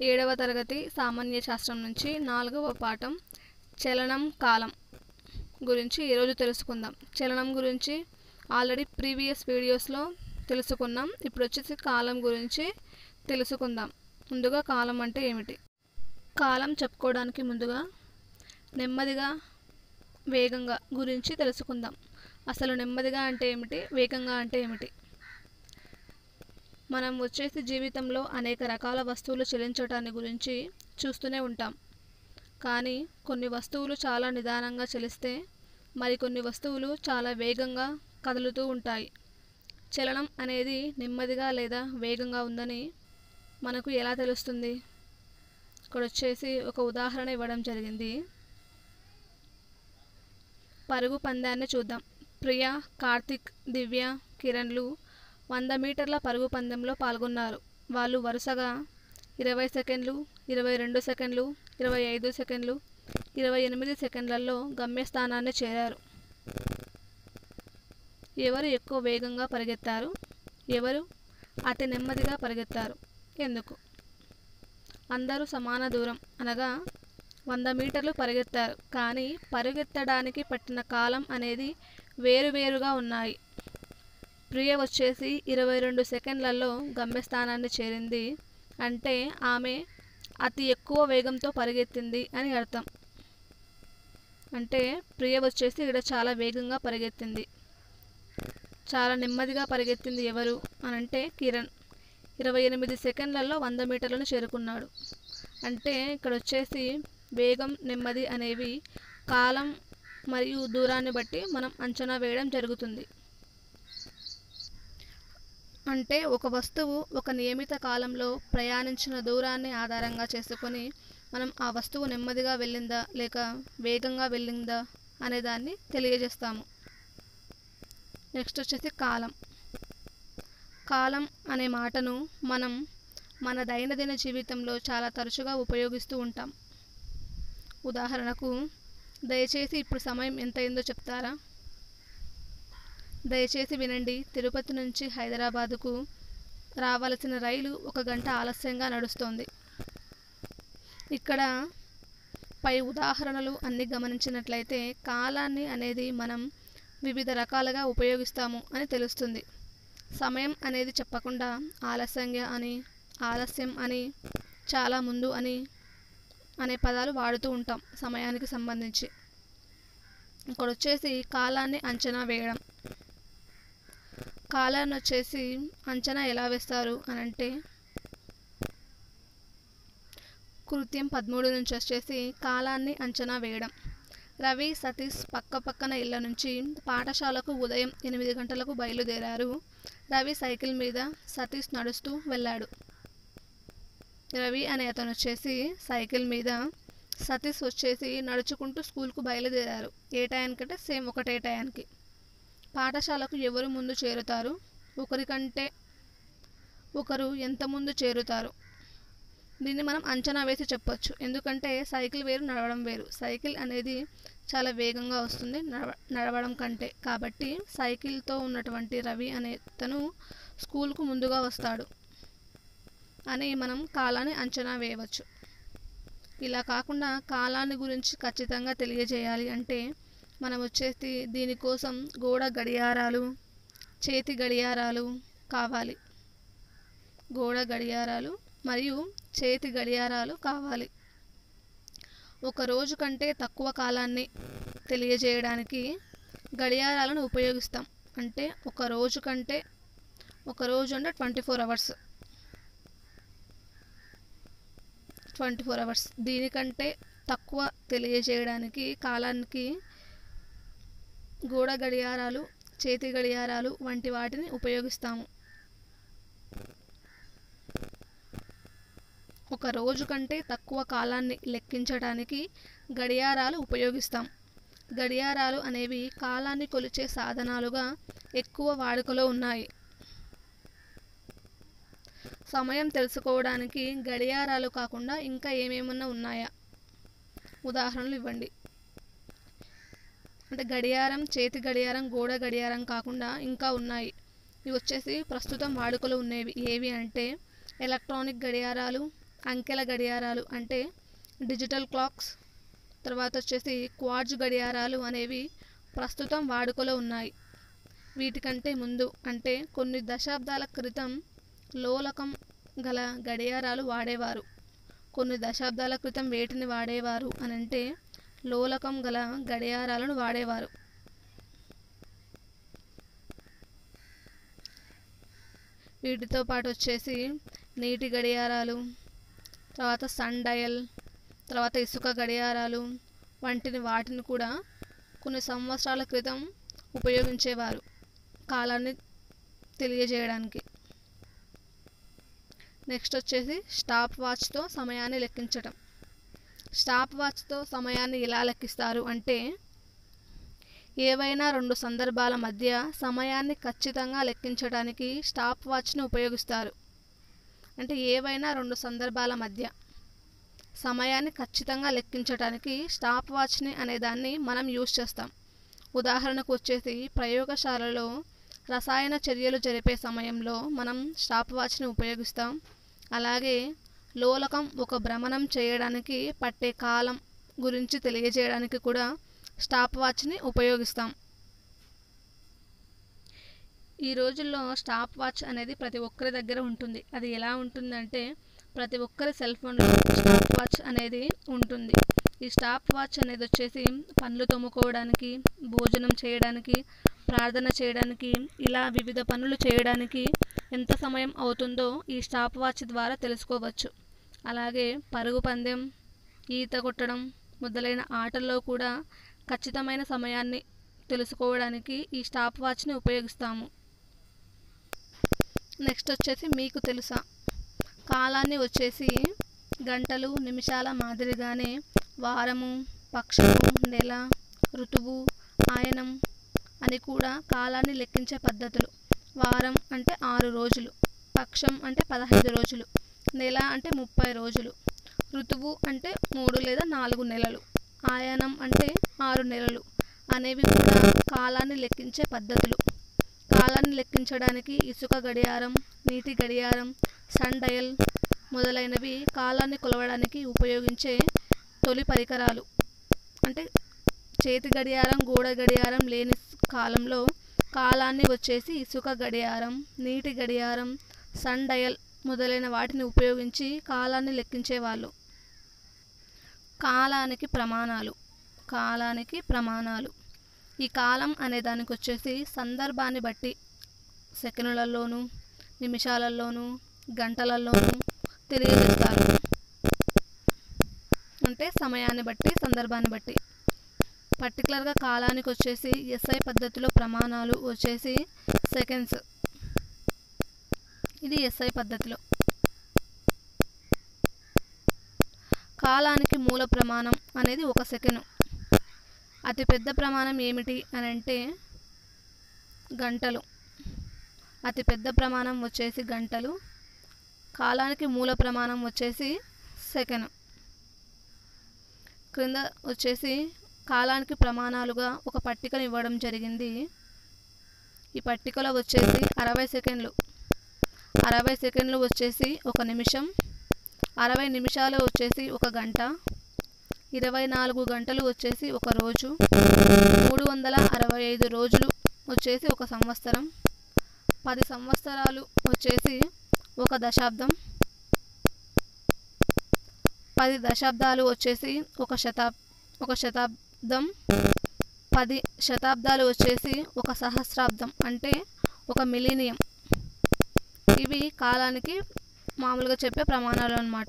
ఏడవ తరగతి సామాన్య శాస్త్రం నుంచి నాలుగవ పాఠం చలనం కాలం గురించి ఈరోజు తెలుసుకుందాం చలనం గురించి ఆల్రెడీ ప్రీవియస్ వీడియోస్లో తెలుసుకున్నాం ఇప్పుడు వచ్చేసి కాలం గురించి తెలుసుకుందాం ముందుగా కాలం అంటే ఏమిటి కాలం చెప్పుకోవడానికి ముందుగా నెమ్మదిగా వేగంగా గురించి తెలుసుకుందాం అసలు నెమ్మదిగా అంటే ఏమిటి వేగంగా అంటే ఏమిటి మనం వచ్చేసి జీవితంలో అనేక రకాల వస్తువులు చెల్లించటాన్ని గురించి చూస్తూనే ఉంటాం కానీ కొన్ని వస్తువులు చాలా నిదానంగా చెలిస్తే మరికొన్ని వస్తువులు చాలా వేగంగా కదులుతూ ఉంటాయి చలనం అనేది నెమ్మదిగా లేదా వేగంగా ఉందని మనకు ఎలా తెలుస్తుంది ఇక్కడ వచ్చేసి ఒక ఉదాహరణ ఇవ్వడం జరిగింది పరుగు పందాన్ని చూద్దాం ప్రియా కార్తిక్ దివ్య కిరణ్లు వంద మీటర్ల పరుగు పందెంలో పాల్గొన్నారు వాళ్ళు వరుసగా ఇరవై సెకండ్లు ఇరవై రెండు సెకండ్లు ఇరవై ఐదు సెకండ్లు ఇరవై ఎనిమిది సెకండ్లలో గమ్యస్థానాన్ని చేరారు ఎవరు ఎక్కువ వేగంగా పరిగెత్తారు ఎవరు అతి నెమ్మదిగా పరిగెత్తారు ఎందుకు అందరూ సమాన దూరం అనగా వంద మీటర్లు పరిగెత్తారు కానీ పరిగెత్తడానికి పట్టిన కాలం అనేది వేరువేరుగా ఉన్నాయి ప్రియ వచ్చేసి ఇరవై రెండు సెకండ్లలో గమ్యస్థానాన్ని చేరింది అంటే ఆమె అతి ఎక్కువ వేగంతో పరిగెత్తింది అని అర్థం అంటే ప్రియ వచ్చేసి ఇక్కడ చాలా వేగంగా పరిగెత్తింది చాలా నెమ్మదిగా పరిగెత్తింది ఎవరు అని అంటే కిరణ్ ఇరవై ఎనిమిది సెకండ్లలో వంద మీటర్లను చేరుకున్నాడు అంటే ఇక్కడ వచ్చేసి వేగం నెమ్మది అనేవి కాలం మరియు దూరాన్ని బట్టి మనం అంచనా వేయడం జరుగుతుంది అంటే ఒక వస్తువు ఒక నియమిత కాలంలో ప్రయాణించిన దూరాన్ని ఆధారంగా చేసుకొని మనం ఆ వస్తువు నెమ్మదిగా వెళ్ళిందా లేక వేగంగా వెళ్ళిందా అనే దాన్ని తెలియజేస్తాము నెక్స్ట్ వచ్చేసి కాలం కాలం అనే మాటను మనం మన దైనందిన జీవితంలో చాలా తరచుగా ఉపయోగిస్తూ ఉంటాం ఉదాహరణకు దయచేసి ఇప్పుడు సమయం ఎంత అయిందో చెప్తారా దయచేసి వినండి తిరుపతి నుంచి హైదరాబాదుకు రావాల్సిన రైలు ఒక గంట ఆలస్యంగా నడుస్తోంది ఇక్కడ పై ఉదాహరణలు అన్ని గమనించినట్లయితే కాలాన్ని అనేది మనం వివిధ రకాలుగా ఉపయోగిస్తాము అని తెలుస్తుంది సమయం అనేది చెప్పకుండా ఆలస్యంగా అని ఆలస్యం అని చాలా ముందు అని అనే పదాలు వాడుతూ ఉంటాం సమయానికి సంబంధించి ఇక్కడ వచ్చేసి కాలాన్ని అంచనా వేయడం కాలాన్ని వచ్చేసి అంచనా ఎలా వేస్తారు అని అంటే కృత్యం పదమూడు నుంచి వచ్చేసి కాలాన్ని అంచనా వేయడం రవి సతీష్ పక్క పక్కన ఇళ్ళ నుంచి పాఠశాలకు ఉదయం ఎనిమిది గంటలకు బయలుదేరారు రవి సైకిల్ మీద సతీష్ నడుస్తూ వెళ్ళాడు రవి అనే అతను వచ్చేసి సైకిల్ మీద సతీష్ వచ్చేసి నడుచుకుంటూ స్కూల్కు బయలుదేరారు ఏ టయానికంటే సేమ్ ఒకటే టయానికి పాఠశాలకు ఎవరు ముందు చేరుతారు ఒకరికంటే ఒకరు ఎంత ముందు చేరుతారు దీన్ని మనం అంచనా వేసి చెప్పొచ్చు ఎందుకంటే సైకిల్ వేరు నడవడం వేరు సైకిల్ అనేది చాలా వేగంగా వస్తుంది నడవ నడవడం కంటే కాబట్టి సైకిల్తో ఉన్నటువంటి రవి అనే తను స్కూల్కు ముందుగా వస్తాడు అని మనం కాలాన్ని అంచనా వేయవచ్చు ఇలా కాకుండా కాలాన్ని గురించి ఖచ్చితంగా తెలియజేయాలి అంటే మనం వచ్చేసి దీనికోసం గోడ గడియారాలు చేతి గడియారాలు కావాలి గోడ గడియారాలు మరియు చేతి గడియారాలు కావాలి ఒక రోజు కంటే తక్కువ కాలాన్ని తెలియజేయడానికి గడియారాలను ఉపయోగిస్తాం అంటే ఒక రోజు కంటే ఒక రోజు అంటే twenty four hours twenty four hours దీనికంటే తక్కువ తెలియజేయడానికి కాలానికి గోడ గడియారాలు చేతి గడియారాలు వంటి వాటిని ఉపయోగిస్తాము ఒక రోజు కంటే తక్కువ కాలాన్ని లెక్కించడానికి గడియారాలు ఉపయోగిస్తాం గడియారాలు అనేవి కాలాన్ని కొలిచే సాధనాలుగా ఎక్కువ వాడుకలో ఉన్నాయి సమయం తెలుసుకోవడానికి గడియారాలు కాకుండా ఇంకా ఏమేమన్నా ఉన్నాయా ఉదాహరణలు ఇవ్వండి అంటే గడియారం చేతి గడియారం గోడ గడియారం కాకుండా ఇంకా ఉన్నాయి ఇవి వచ్చేసి ప్రస్తుతం వాడుకలో ఉండేవి ఏవి అంటే ఎలక్ట్రానిక్ గడియారాలు అంకెల గడియారాలు అంటే డిజిటల్ క్లాక్స్ తర్వాత వచ్చేసి క్వార్జ్ గడియారాలు అనేవి ప్రస్తుతం వాడుకలో ఉన్నాయి వీటికంటే ముందు అంటే కొన్ని దశాబ్దాల క్రితం లోలకం గల గడియారాలు వాడేవారు కొన్ని దశాబ్దాల క్రితం వేటిని వాడేవారు అని అంటే లోలకం గల గడియారాలను వాడేవారు వీటితో పాటు వచ్చేసి నీటి గడియారాలు తర్వాత సన్ డయల్ తర్వాత ఇసుక గడియారాలు వంటిని వాటిని కూడా కొన్ని సంవత్సరాల క్రితం ఉపయోగించేవారు కాలాన్ని తెలియజేయడానికి నెక్స్ట్ వచ్చేసి స్టాప్ వాచ్తో సమయాన్ని లెక్కించటం స్టాప్ వాచ్తో సమయాన్ని ఎలా లెక్కిస్తారు అంటే ఏవైనా రెండు సందర్భాల మధ్య సమయాన్ని ఖచ్చితంగా లెక్కించడానికి స్టాప్ వాచ్ను ఉపయోగిస్తారు అంటే ఏవైనా రెండు సందర్భాల మధ్య సమయాన్ని ఖచ్చితంగా లెక్కించడానికి స్టాప్ వాచ్ని అనేదాన్ని మనం యూజ్ చేస్తాం ఉదాహరణకు వచ్చేసి ప్రయోగశాలలో రసాయన చర్యలు జరిపే సమయంలో మనం స్టాప్ వాచ్ని ఉపయోగిస్తాం అలాగే లోలకం ఒక భ్రమణం చేయడానికి పట్టే కాలం గురించి తెలియజేయడానికి కూడా స్టాప్ వాచ్ని ఉపయోగిస్తాం ఈ రోజుల్లో స్టాప్ వాచ్ అనేది ప్రతి ఒక్కరి దగ్గర ఉంటుంది అది ఎలా ఉంటుందంటే ప్రతి ఒక్కరి సెల్ ఫోన్లో స్టాప్ వాచ్ అనేది ఉంటుంది ఈ స్టాప్ వాచ్ అనేది వచ్చేసి పనులు తోముకోవడానికి భోజనం చేయడానికి ప్రార్థన చేయడానికి ఇలా వివిధ పనులు చేయడానికి ఎంత సమయం అవుతుందో ఈ స్టాప్ వాచ్ ద్వారా తెలుసుకోవచ్చు అలాగే పరుగు పందెం ఈత కొట్టడం మొదలైన ఆటల్లో కూడా ఖచ్చితమైన సమయాన్ని తెలుసుకోవడానికి ఈ స్టాప్ వాచ్ని ఉపయోగిస్తాము నెక్స్ట్ వచ్చేసి మీకు తెలుసా కాలాన్ని వచ్చేసి గంటలు నిమిషాల మాదిరిగానే వారము పక్షము నెల ఋతువు ఆయనం అని కూడా కాలాన్ని లెక్కించే పద్ధతులు వారం అంటే ఆరు రోజులు పక్షం అంటే పదహైదు రోజులు నెల అంటే ముప్పై రోజులు ఋతువు అంటే మూడు లేదా నాలుగు నెలలు ఆయనం అంటే ఆరు నెలలు అనేవి కూడా కాలాన్ని లెక్కించే పద్ధతులు కాలాన్ని లెక్కించడానికి ఇసుక గడియారం నీటి గడియారం సన్ డయల్ మొదలైనవి కాలాన్ని కొలవడానికి ఉపయోగించే తొలి పరికరాలు అంటే చేతి గడియారం గోడ గడియారం లేని కాలంలో కాలాన్ని వచ్చేసి ఇసుక గడియారం నీటి గడియారం సన్ డయల్ మొదలైన వాటిని ఉపయోగించి కాలాన్ని లెక్కించేవాళ్ళు కాలానికి ప్రమాణాలు కాలానికి ప్రమాణాలు ఈ కాలం అనే దానికి వచ్చేసి సందర్భాన్ని బట్టి సెకండ్లలోనూ నిమిషాలలోనూ గంటలలోనూ తెలియజేస్తారు అంటే సమయాన్ని బట్టి సందర్భాన్ని బట్టి పర్టికులర్గా కాలానికి వచ్చేసి ఎస్ఐ పద్ధతిలో ప్రమాణాలు వచ్చేసి సెకండ్స్ ఇది ఎస్ఐ పద్ధతిలో కాలానికి మూల ప్రమాణం అనేది ఒక సెకండ్ అతి పెద్ద ప్రమాణం ఏమిటి అని అంటే గంటలు అతి పెద్ద ప్రమాణం వచ్చేసి గంటలు కాలానికి మూల ప్రమాణం వచ్చేసి సెకండ్ క్రింద వచ్చేసి కాలానికి ప్రమాణాలుగా ఒక పట్టికను ఇవ్వడం జరిగింది ఈ పట్టికలో వచ్చేసి అరవై సెకండ్లు అరవై సెకండ్లు వచ్చేసి ఒక నిమిషం అరవై నిమిషాలు వచ్చేసి ఒక గంట ఇరవై నాలుగు గంటలు వచ్చేసి ఒక రోజు మూడు వందల అరవై ఐదు రోజులు వచ్చేసి ఒక సంవత్సరం పది సంవత్సరాలు వచ్చేసి ఒక దశాబ్దం పది దశాబ్దాలు వచ్చేసి ఒక శతాబ్ ఒక శతాబ్దం పది శతాబ్దాలు వచ్చేసి ఒక సహస్రాబ్దం అంటే ఒక మిలీనియం ఇవి కాలానికి మామూలుగా చెప్పే ప్రమాణాలు అన్నమాట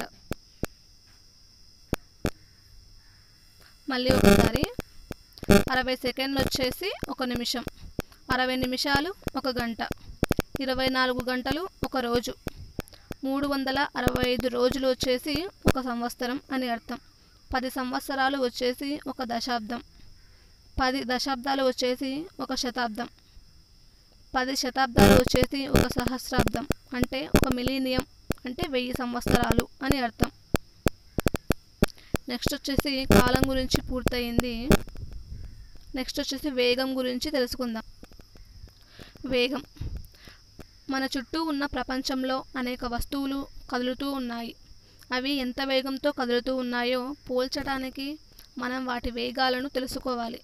మళ్ళీ ఒకసారి అరవై సెకండ్లు వచ్చేసి ఒక నిమిషం అరవై నిమిషాలు ఒక గంట ఇరవై నాలుగు గంటలు ఒక రోజు మూడు వందల అరవై ఐదు రోజులు వచ్చేసి ఒక సంవత్సరం అని అర్థం పది సంవత్సరాలు వచ్చేసి ఒక దశాబ్దం పది దశాబ్దాలు వచ్చేసి ఒక శతాబ్దం పది శతాబ్దాలు వచ్చేసి ఒక సహస్రాబ్దం అంటే ఒక మిలీనియం అంటే వెయ్యి సంవత్సరాలు అని అర్థం నెక్స్ట్ వచ్చేసి కాలం గురించి పూర్తయింది నెక్స్ట్ వచ్చేసి వేగం గురించి తెలుసుకుందాం వేగం మన చుట్టూ ఉన్న ప్రపంచంలో అనేక వస్తువులు కదులుతూ ఉన్నాయి అవి ఎంత వేగంతో కదులుతూ ఉన్నాయో పోల్చడానికి మనం వాటి వేగాలను తెలుసుకోవాలి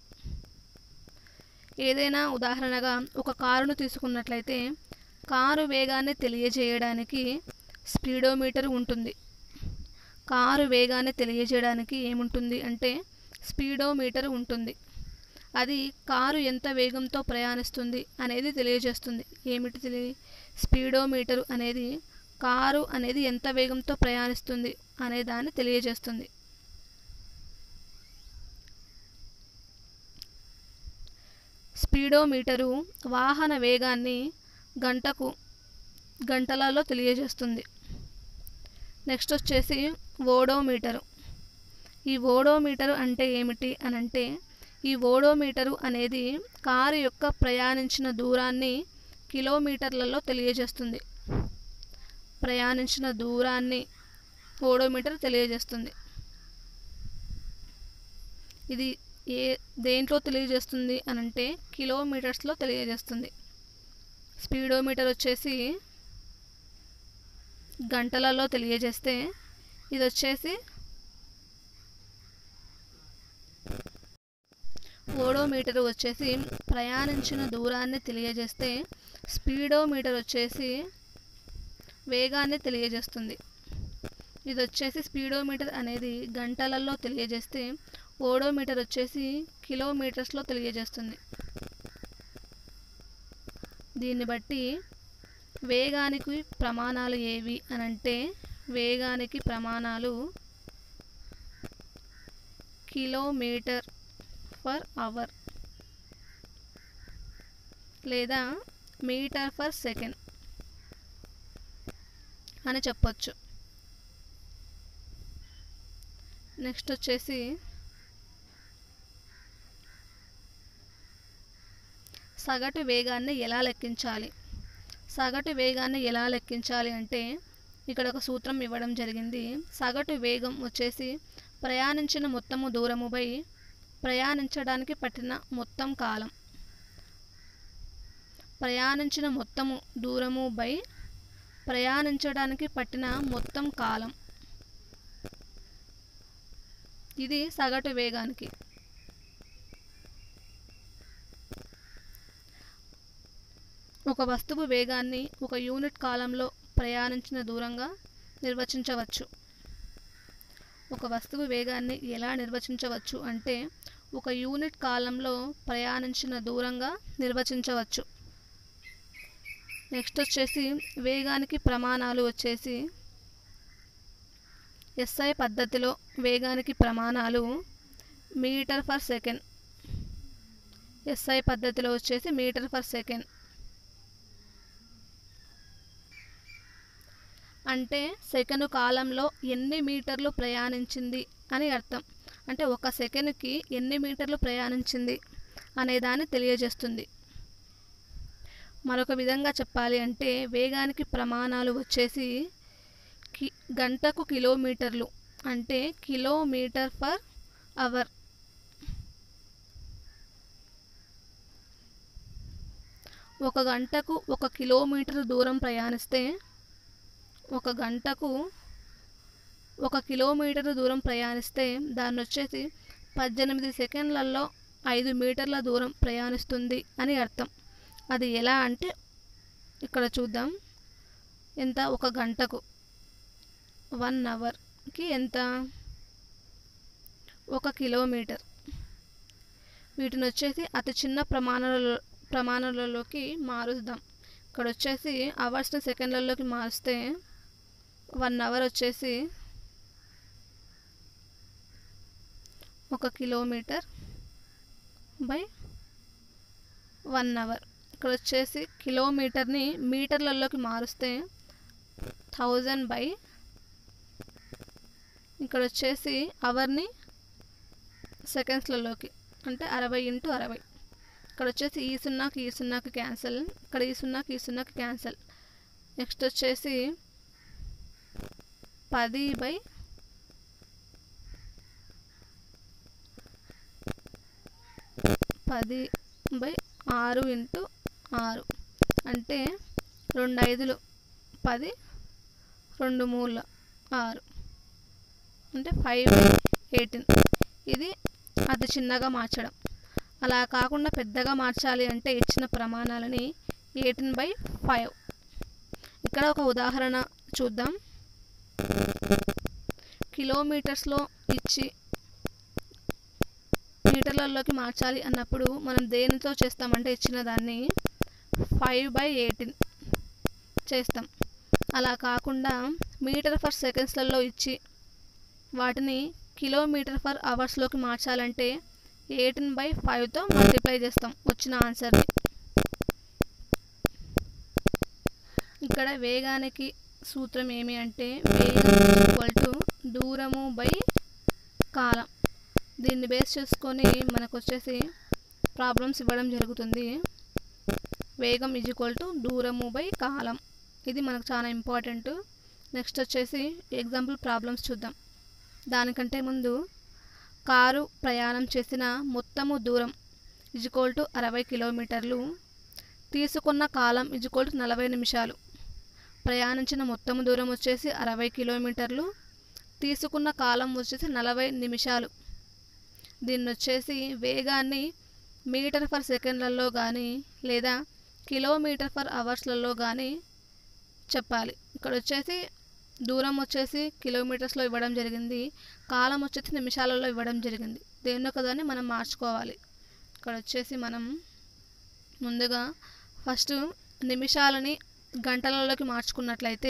ఏదైనా ఉదాహరణగా ఒక కారును తీసుకున్నట్లయితే కారు వేగాన్ని తెలియజేయడానికి స్పీడోమీటర్ ఉంటుంది కారు వేగాన్ని తెలియజేయడానికి ఏముంటుంది అంటే స్పీడోమీటర్ ఉంటుంది అది కారు ఎంత వేగంతో ప్రయాణిస్తుంది అనేది తెలియజేస్తుంది ఏమిటి తెలియ స్పీడోమీటర్ అనేది కారు అనేది ఎంత వేగంతో ప్రయాణిస్తుంది అనే దాన్ని తెలియజేస్తుంది స్పీడోమీటరు వాహన వేగాన్ని గంటకు గంటలలో తెలియజేస్తుంది నెక్స్ట్ వచ్చేసి ఓడోమీటరు ఈ ఓడోమీటరు అంటే ఏమిటి అని అంటే ఈ ఓడోమీటరు అనేది కారు యొక్క ప్రయాణించిన దూరాన్ని కిలోమీటర్లలో తెలియజేస్తుంది ప్రయాణించిన దూరాన్ని ఓడోమీటర్ తెలియజేస్తుంది ఇది ఏ దేంట్లో తెలియజేస్తుంది అని అంటే కిలోమీటర్స్లో తెలియజేస్తుంది స్పీడోమీటర్ వచ్చేసి గంటలలో తెలియజేస్తే ఇది వచ్చేసి ఓడోమీటర్ వచ్చేసి ప్రయాణించిన దూరాన్ని తెలియజేస్తే స్పీడోమీటర్ వచ్చేసి వేగాన్ని తెలియజేస్తుంది ఇది వచ్చేసి స్పీడోమీటర్ అనేది గంటలలో తెలియజేస్తే ఓడోమీటర్ వచ్చేసి కిలోమీటర్స్లో తెలియజేస్తుంది దీన్ని బట్టి వేగానికి ప్రమాణాలు ఏవి అని అంటే వేగానికి ప్రమాణాలు కిలోమీటర్ పర్ అవర్ లేదా మీటర్ పర్ సెకండ్ అని చెప్పొచ్చు నెక్స్ట్ వచ్చేసి సగటు వేగాన్ని ఎలా లెక్కించాలి సగటు వేగాన్ని ఎలా లెక్కించాలి అంటే ఇక్కడ ఒక సూత్రం ఇవ్వడం జరిగింది సగటు వేగం వచ్చేసి ప్రయాణించిన మొత్తము దూరముపై ప్రయాణించడానికి పట్టిన మొత్తం కాలం ప్రయాణించిన మొత్తము దూరము బై ప్రయాణించడానికి పట్టిన మొత్తం కాలం ఇది సగటు వేగానికి ఒక వస్తువు వేగాన్ని ఒక యూనిట్ కాలంలో ప్రయాణించిన దూరంగా నిర్వచించవచ్చు ఒక వస్తువు వేగాన్ని ఎలా నిర్వచించవచ్చు అంటే ఒక యూనిట్ కాలంలో ప్రయాణించిన దూరంగా నిర్వచించవచ్చు నెక్స్ట్ వచ్చేసి వేగానికి ప్రమాణాలు వచ్చేసి ఎస్ఐ పద్ధతిలో వేగానికి ప్రమాణాలు మీటర్ పర్ సెకండ్ ఎస్ఐ పద్ధతిలో వచ్చేసి మీటర్ పర్ సెకండ్ అంటే సెకను కాలంలో ఎన్ని మీటర్లు ప్రయాణించింది అని అర్థం అంటే ఒక సెకనుకి ఎన్ని మీటర్లు ప్రయాణించింది అనే దాన్ని తెలియజేస్తుంది మరొక విధంగా చెప్పాలి అంటే వేగానికి ప్రమాణాలు వచ్చేసి కి గంటకు కిలోమీటర్లు అంటే కిలోమీటర్ పర్ అవర్ ఒక గంటకు ఒక కిలోమీటర్ దూరం ప్రయాణిస్తే ఒక గంటకు ఒక కిలోమీటర్ దూరం ప్రయాణిస్తే దాన్ని వచ్చేసి పద్దెనిమిది సెకండ్లలో ఐదు మీటర్ల దూరం ప్రయాణిస్తుంది అని అర్థం అది ఎలా అంటే ఇక్కడ చూద్దాం ఎంత ఒక గంటకు వన్ అవర్కి ఎంత ఒక కిలోమీటర్ వీటిని వచ్చేసి అతి చిన్న ప్రమాణాలలో ప్రమాణాలలోకి మారుద్దాం ఇక్కడ వచ్చేసి అవర్స్ని సెకండ్లలోకి మారుస్తే వన్ అవర్ వచ్చేసి ఒక కిలోమీటర్ బై వన్ అవర్ ఇక్కడ వచ్చేసి కిలోమీటర్ని మీటర్లలోకి మారుస్తే థౌజండ్ బై ఇక్కడ వచ్చేసి అవర్ని సెకండ్స్లలోకి అంటే అరవై ఇంటూ అరవై ఇక్కడ వచ్చేసి ఈ సున్నాకి ఈ సున్నాకి క్యాన్సిల్ ఇక్కడ ఈ సున్నాకి ఈ సున్నాకి క్యాన్సిల్ నెక్స్ట్ వచ్చేసి పది బై పది బై ఆరు ఇంటూ ఆరు అంటే రెండు ఐదులు పది రెండు మూల ఆరు అంటే ఫైవ్ బై ఎయిటీన్ ఇది అతి చిన్నగా మార్చడం అలా కాకుండా పెద్దగా మార్చాలి అంటే ఇచ్చిన ప్రమాణాలని ఎయిటీన్ బై ఫైవ్ ఇక్కడ ఒక ఉదాహరణ చూద్దాం కిలోమీటర్స్లో ఇచ్చి మీటర్లలోకి మార్చాలి అన్నప్పుడు మనం దేనితో చేస్తామంటే ఇచ్చిన దాన్ని ఫైవ్ బై ఎయిటీన్ చేస్తాం అలా కాకుండా మీటర్ ఫర్ సెకండ్స్లలో ఇచ్చి వాటిని కిలోమీటర్ ఫర్ అవర్స్లోకి మార్చాలంటే ఎయిటీన్ బై ఫైవ్తో మల్టిప్లై చేస్తాం వచ్చిన ఆన్సర్ని ఇక్కడ వేగానికి సూత్రం ఏమి అంటే వేగం ఈక్వల్ టు దూరము బై కాలం దీన్ని బేస్ చేసుకొని మనకు వచ్చేసి ప్రాబ్లమ్స్ ఇవ్వడం జరుగుతుంది వేగం ఈజ్ ఈక్వల్ టు దూరము బై కాలం ఇది మనకు చాలా ఇంపార్టెంట్ నెక్స్ట్ వచ్చేసి ఎగ్జాంపుల్ ప్రాబ్లమ్స్ చూద్దాం దానికంటే ముందు కారు ప్రయాణం చేసిన మొత్తము దూరం ఈజ్వల్ టు అరవై కిలోమీటర్లు తీసుకున్న కాలం ఈజ్వల్ టు నలభై నిమిషాలు ప్రయాణించిన మొత్తము దూరం వచ్చేసి అరవై కిలోమీటర్లు తీసుకున్న కాలం వచ్చేసి నలభై నిమిషాలు దీన్ని వచ్చేసి వేగాన్ని మీటర్ ఫర్ సెకండ్లలో కానీ లేదా కిలోమీటర్ ఫర్ అవర్స్లలో కానీ చెప్పాలి ఇక్కడ వచ్చేసి దూరం వచ్చేసి కిలోమీటర్స్లో ఇవ్వడం జరిగింది కాలం వచ్చేసి నిమిషాలలో ఇవ్వడం జరిగింది దేన్నో కదాన్ని మనం మార్చుకోవాలి ఇక్కడ వచ్చేసి మనం ముందుగా ఫస్ట్ నిమిషాలని గంటలలోకి మార్చుకున్నట్లయితే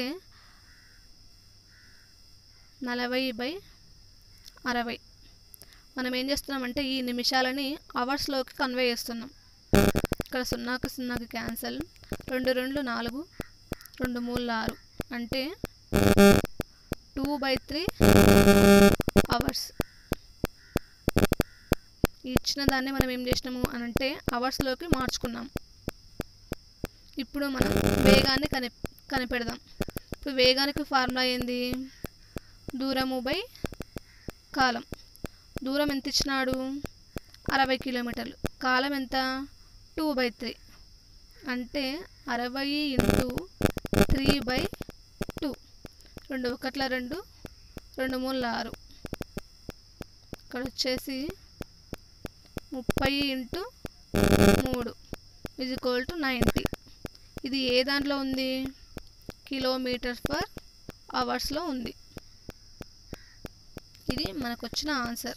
నలభై బై అరవై మనం ఏం చేస్తున్నామంటే ఈ నిమిషాలని అవర్స్లోకి కన్వే చేస్తున్నాం ఇక్కడ సున్నాకి సున్నాకి క్యాన్సల్ రెండు రెండు నాలుగు రెండు మూడు ఆరు అంటే టూ బై త్రీ అవర్స్ ఇచ్చిన దాన్ని మనం ఏం చేసినాము అని అంటే అవర్స్లోకి మార్చుకున్నాం ఇప్పుడు మనం వేగాన్ని కని కనిపెడదాం ఇప్పుడు వేగానికి ఫార్ములా ఏంది దూరము బై కాలం దూరం ఎంత ఇచ్చినాడు అరవై కిలోమీటర్లు కాలం ఎంత టూ బై త్రీ అంటే అరవై ఇంటూ త్రీ బై టూ రెండు ఒకట్ల రెండు రెండు మూడు ఆరు ఇక్కడ వచ్చేసి ముప్పై ఇంటూ మూడు ఇజ్ ఈక్వల్ టు నైంటీ ఇది ఏ దాంట్లో ఉంది కిలోమీటర్ పర్ అవర్స్లో ఉంది ఇది మనకు వచ్చిన ఆన్సర్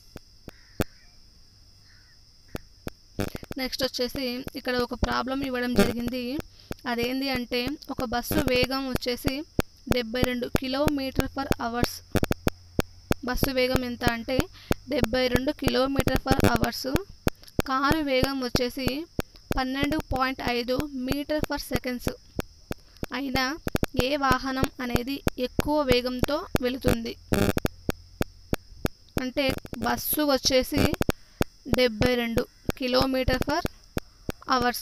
నెక్స్ట్ వచ్చేసి ఇక్కడ ఒక ప్రాబ్లం ఇవ్వడం జరిగింది అదేంటి అంటే ఒక బస్సు వేగం వచ్చేసి డెబ్బై రెండు కిలోమీటర్ పర్ అవర్స్ బస్సు వేగం ఎంత అంటే డెబ్బై రెండు కిలోమీటర్ పర్ అవర్స్ కారు వేగం వచ్చేసి పన్నెండు పాయింట్ ఐదు మీటర్ పర్ సెకండ్స్ అయినా ఏ వాహనం అనేది ఎక్కువ వేగంతో వెళుతుంది అంటే బస్సు వచ్చేసి డెబ్బై రెండు కిలోమీటర్ పర్ అవర్స్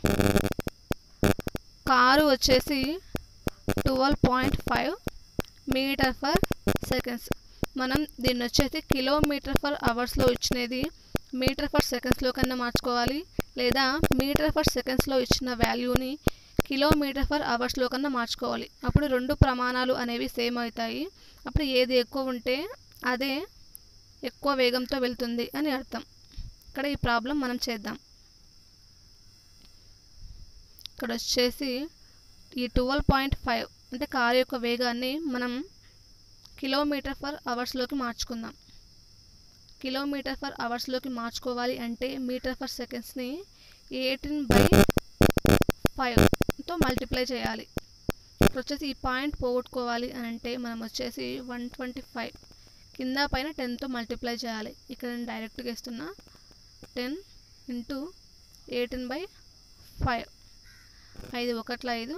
కారు వచ్చేసి twelve point five metre per seconds మనం దీన్ని వచ్చేసి కిలోమీటర్ పర్ అవర్స్లో ఇచ్చినది మీటర్ పర్ సెకండ్స్లో కన్నా మార్చుకోవాలి లేదా మీటర్ పర్ సెకండ్స్లో ఇచ్చిన వాల్యూని కిలోమీటర్ పర్ అవర్స్లో కన్నా మార్చుకోవాలి అప్పుడు రెండు ప్రమాణాలు అనేవి సేమ్ అవుతాయి అప్పుడు ఏది ఎక్కువ ఉంటే అదే ఎక్కువ వేగంతో వెళ్తుంది అని అర్థం ఇక్కడ ఈ ప్రాబ్లం మనం చేద్దాం ఇక్కడ వచ్చేసి ఈ ట్వెల్వ్ పాయింట్ ఫైవ్ అంటే కారు యొక్క వేగాన్ని మనం కిలోమీటర్ ఫర్ అవర్స్లోకి మార్చుకుందాం కిలోమీటర్ ఫర్ అవర్స్లోకి మార్చుకోవాలి అంటే మీటర్ ఫర్ సెకండ్స్ని ఎయిటీన్ బై ఫైవ్తో మల్టిప్లై చేయాలి ఇప్పుడు వచ్చేసి ఈ పాయింట్ పోగొట్టుకోవాలి అని అంటే మనం వచ్చేసి వన్ ట్వంటీ ఫైవ్ కింద పైన టెన్తో మల్టిప్లై చేయాలి ఇక్కడ నేను డైరెక్ట్గా ఇస్తున్నా ten into eighteen by five ఐదు ఒకట్ల ఐదు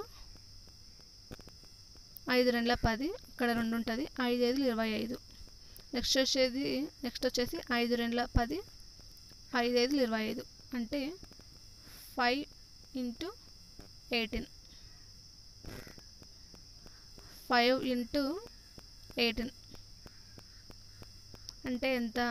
ఐదు రెండుల పది ఇక్కడ రెండు ఉంటుంది ఐదు ఐదులు ఇరవై ఐదు నెక్స్ట్ వచ్చేది నెక్స్ట్ వచ్చేసి ఐదు రెండుల పది ఐదు ఐదులు ఇరవై ఐదు అంటే five into eighteen five into eighteen అంటే ఎంత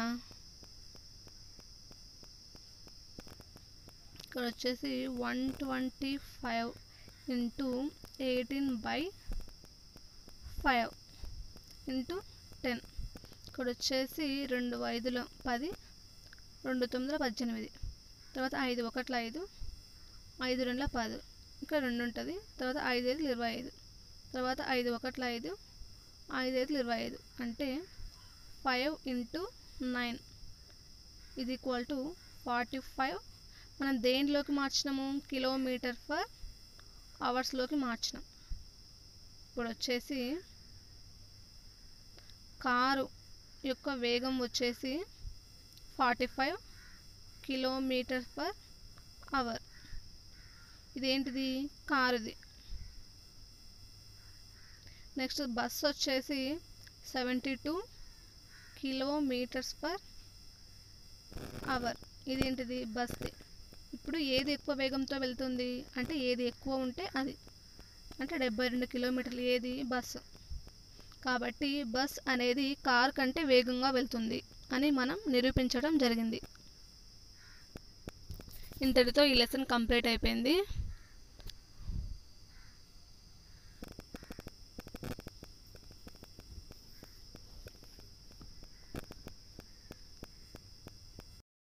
ఇక్కడ వచ్చేసి one twenty five into eighteen by five into ten ఇక్కడ వచ్చేసి రెండు ఐదులో పది రెండు తొమ్మిదిలో పద్దెనిమిది తర్వాత ఐదు ఒకట్ల ఐదు ఐదు రెండుల పది ఇక్కడ రెండు ఉంటుంది తర్వాత ఐదు ఐదులు ఇరవై ఐదు తర్వాత ఐదు ఒకట్ల ఐదు ఐదు ఐదులు ఇరవై ఐదు అంటే ఫైవ్ ఇంటూ నైన్ ఇది ఈక్వల్ టు ఫార్టీ ఫైవ్ మనం దేనిలోకి మార్చినాము కిలోమీటర్ ఫర్ అవర్స్లోకి మార్చినాం ఇప్పుడు వచ్చేసి కారు యొక్క వేగం వచ్చేసి forty five kilometre per hour ఇదేంటిది కారుది నెక్స్ట్ బస్ వచ్చేసి seventy two kilometres per hour ఇదేంటిది బస్ది ఇప్పుడు ఏది ఎక్కువ వేగంతో వెళ్తుంది అంటే ఏది ఎక్కువ ఉంటే అది అంటే డెబ్బై రెండు కిలోమీటర్లు ఏది బస్సు కాబట్టి బస్ అనేది కార్ కంటే వేగంగా వెళ్తుంది అని మనం నిరూపించడం జరిగింది ఇంతటితో ఈ లెసన్ కంప్లీట్ అయిపోయింది